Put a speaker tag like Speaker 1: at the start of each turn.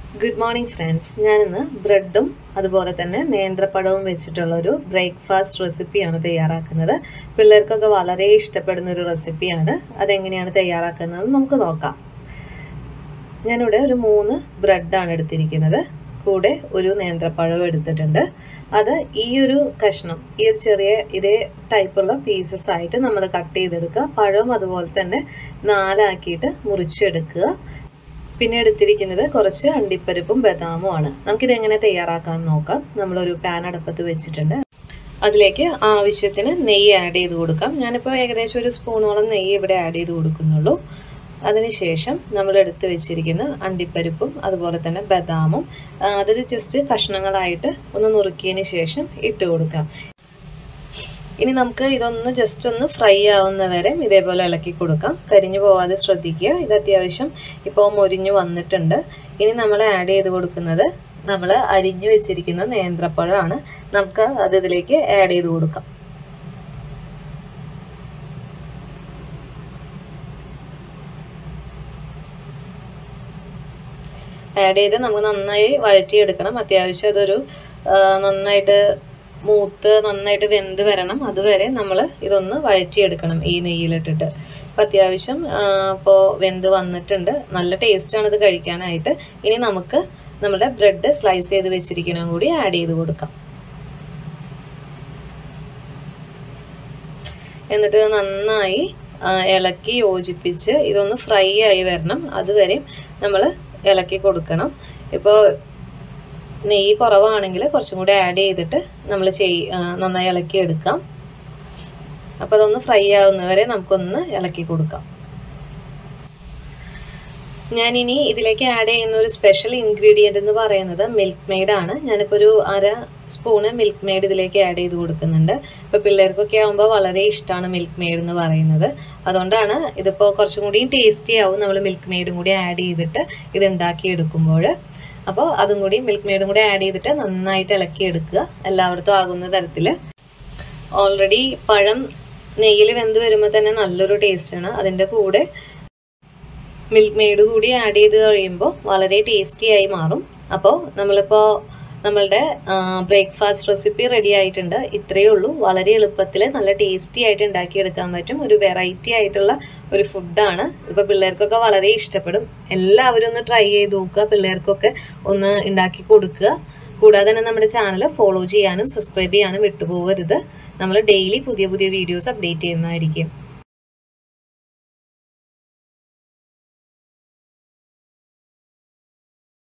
Speaker 1: good morning friends ഞാനിന്ന് ബ്രെഡും അതുപോലെ തന്നെ നേന്ത്രപ്പഴവും വെച്ചിട്ടുള്ള ഒരു ബ്രേക്ക്ഫാസ്റ്റ് റെസിപ്പിയാണ് തയ്യാറാക്കുന്നത് പിള്ളേർക്കൊക്കെ വളരെ ഇഷ്ടപ്പെടുന്ന ഒരു റെസിപ്പിയാണ് അതെങ്ങനെയാണ് തയ്യാറാക്കുന്നത് നമുക്ക് നോക്കാം ഞാനിവിടെ ഒരു മൂന്ന് ബ്രെഡാണ് എടുത്തിരിക്കുന്നത് കൂടെ ഒരു നേന്ത്രപ്പഴവും എടുത്തിട്ടുണ്ട് അത് ഈ ഒരു കഷ്ണം ഈ ഒരു ചെറിയ ഇതേ ടൈപ്പുള്ള പീസസ് ആയിട്ട് നമ്മൾ കട്ട് ചെയ്തെടുക്കുക പഴവും അതുപോലെ തന്നെ നാലാക്കിയിട്ട് മുറിച്ചെടുക്കുക പിന്നെ എടുത്തിരിക്കുന്നത് കുറച്ച് അണ്ടിപ്പരിപ്പും ബദാമും ആണ് നമുക്കിത് എങ്ങനെ തയ്യാറാക്കാൻ നോക്കാം നമ്മളൊരു പാൻ അടുപ്പത്ത് വെച്ചിട്ടുണ്ട് അതിലേക്ക് ആവശ്യത്തിന് നെയ്യ് ആഡ് ചെയ്ത് കൊടുക്കാം ഞാനിപ്പോൾ ഏകദേശം ഒരു സ്പൂണോളം നെയ്യ് ഇവിടെ ആഡ് ചെയ്ത് കൊടുക്കുന്നുള്ളൂ അതിനുശേഷം നമ്മൾ എടുത്ത് വെച്ചിരിക്കുന്ന അണ്ടിപ്പരിപ്പും അതുപോലെ തന്നെ ബദാമും അതിൽ ജസ്റ്റ് കഷ്ണങ്ങളായിട്ട് ഒന്ന് നുറുക്കിയതിന് ശേഷം ഇട്ട് കൊടുക്കാം ഇനി നമുക്ക് ഇതൊന്ന് ജസ്റ്റ് ഒന്ന് ഫ്രൈ ആവുന്ന വരെ ഇതേപോലെ ഇളക്കി കൊടുക്കാം കരിഞ്ഞു പോവാതെ ശ്രദ്ധിക്കുക ഇത് അത്യാവശ്യം ഇപ്പോൾ മൊരിഞ്ഞു വന്നിട്ടുണ്ട് ഇനി നമ്മൾ ആഡ് ചെയ്ത് കൊടുക്കുന്നത് നമ്മൾ അരിഞ്ഞു വെച്ചിരിക്കുന്ന നേന്ത്രപ്പഴമാണ് നമുക്ക് അത് ഇതിലേക്ക് ആഡ് ചെയ്ത് കൊടുക്കാം ആഡ് ചെയ്ത് നമുക്ക് നന്നായി വഴറ്റിയെടുക്കണം അത്യാവശ്യം അതൊരു നന്നായിട്ട് മൂത്ത് നന്നായിട്ട് വെന്ത് വരണം അതുവരെ നമ്മൾ ഇതൊന്ന് വഴറ്റിയെടുക്കണം ഈ നെയ്യിലിട്ടിട്ട് അപ്പം അത്യാവശ്യം ഇപ്പോൾ വെന്ത് വന്നിട്ടുണ്ട് നല്ല ടേസ്റ്റാണ് ഇത് കഴിക്കാനായിട്ട് ഇനി നമുക്ക് നമ്മുടെ ബ്രെഡ് സ്ലൈസ് ചെയ്ത് വെച്ചിരിക്കണം കൂടി ആഡ് ചെയ്ത് കൊടുക്കാം എന്നിട്ട് നന്നായി ഇളക്കി യോജിപ്പിച്ച് ഇതൊന്ന് ഫ്രൈ ആയി വരണം അതുവരെ നമ്മൾ ഇളക്കി കൊടുക്കണം ഇപ്പോൾ നെയ്യ് കുറവാണെങ്കിൽ കുറച്ചും കൂടി ആഡ് ചെയ്തിട്ട് നമ്മൾ ചെയ് നന്നായി ഇളക്കി എടുക്കാം അപ്പോൾ അതൊന്ന് ഫ്രൈ ആവുന്നവരെ നമുക്കൊന്ന് ഇളക്കി കൊടുക്കാം ഞാനിനി ഇതിലേക്ക് ആഡ് ചെയ്യുന്ന ഒരു സ്പെഷ്യൽ ഇൻഗ്രീഡിയൻ്റ് എന്ന് പറയുന്നത് മിൽക്ക് മെയ്ഡ് ആണ് ഞാനിപ്പോൾ ഒരു അര സ്പൂണ് മിൽക്ക് മെയ്ഡ് ഇതിലേക്ക് ആഡ് ചെയ്ത് കൊടുക്കുന്നുണ്ട് ഇപ്പോൾ പിള്ളേർക്കൊക്കെ ആകുമ്പോൾ വളരെ ഇഷ്ടമാണ് മിൽക്ക് മെയ്ഡ് എന്ന് പറയുന്നത് അതുകൊണ്ടാണ് ഇതിപ്പോൾ കുറച്ചും കൂടി ടേസ്റ്റി ആവും നമ്മൾ മിൽക്ക് മെയ്ഡും കൂടി ആഡ് ചെയ്തിട്ട് ഇത് ഉണ്ടാക്കി എടുക്കുമ്പോൾ അപ്പോൾ അതും കൂടി മിൽക്ക് മെയ്ഡും കൂടി ആഡ് ചെയ്തിട്ട് നന്നായിട്ട് ഇളക്കി എടുക്കുക എല്ലായിടത്തും ആകുന്ന തരത്തിൽ ഓൾറെഡി പഴം നെയ്യിൽ വെന്ത് വരുമ്പോൾ തന്നെ നല്ലൊരു ടേസ്റ്റാണ് അതിൻ്റെ കൂടെ മിൽക്ക് മെയ്ഡ് കൂടി ആഡ് ചെയ്ത് കഴിയുമ്പോൾ വളരെ ടേസ്റ്റി ആയി മാറും അപ്പോൾ നമ്മളിപ്പോൾ നമ്മളുടെ ബ്രേക്ക്ഫാസ്റ്റ് റെസിപ്പി റെഡി ആയിട്ടുണ്ട് ഇത്രയേ ഉള്ളൂ വളരെ എളുപ്പത്തിൽ നല്ല ടേസ്റ്റി ആയിട്ട് ഉണ്ടാക്കിയെടുക്കാൻ പറ്റും ഒരു വെറൈറ്റി ആയിട്ടുള്ള ഒരു ഫുഡാണ് ഇപ്പോൾ പിള്ളേർക്കൊക്കെ വളരെ ഇഷ്ടപ്പെടും എല്ലാവരും ഒന്ന് ട്രൈ ചെയ്ത് നോക്കുക പിള്ളേർക്കൊക്കെ ഒന്ന് ഉണ്ടാക്കി കൊടുക്കുക കൂടാതെ തന്നെ നമ്മുടെ ചാനൽ ഫോളോ ചെയ്യാനും സബ്സ്ക്രൈബ് ചെയ്യാനും വിട്ടുപോകരുത് നമ്മൾ ഡെയിലി പുതിയ പുതിയ വീഡിയോസ് അപ്ഡേറ്റ് ചെയ്യുന്നതായിരിക്കും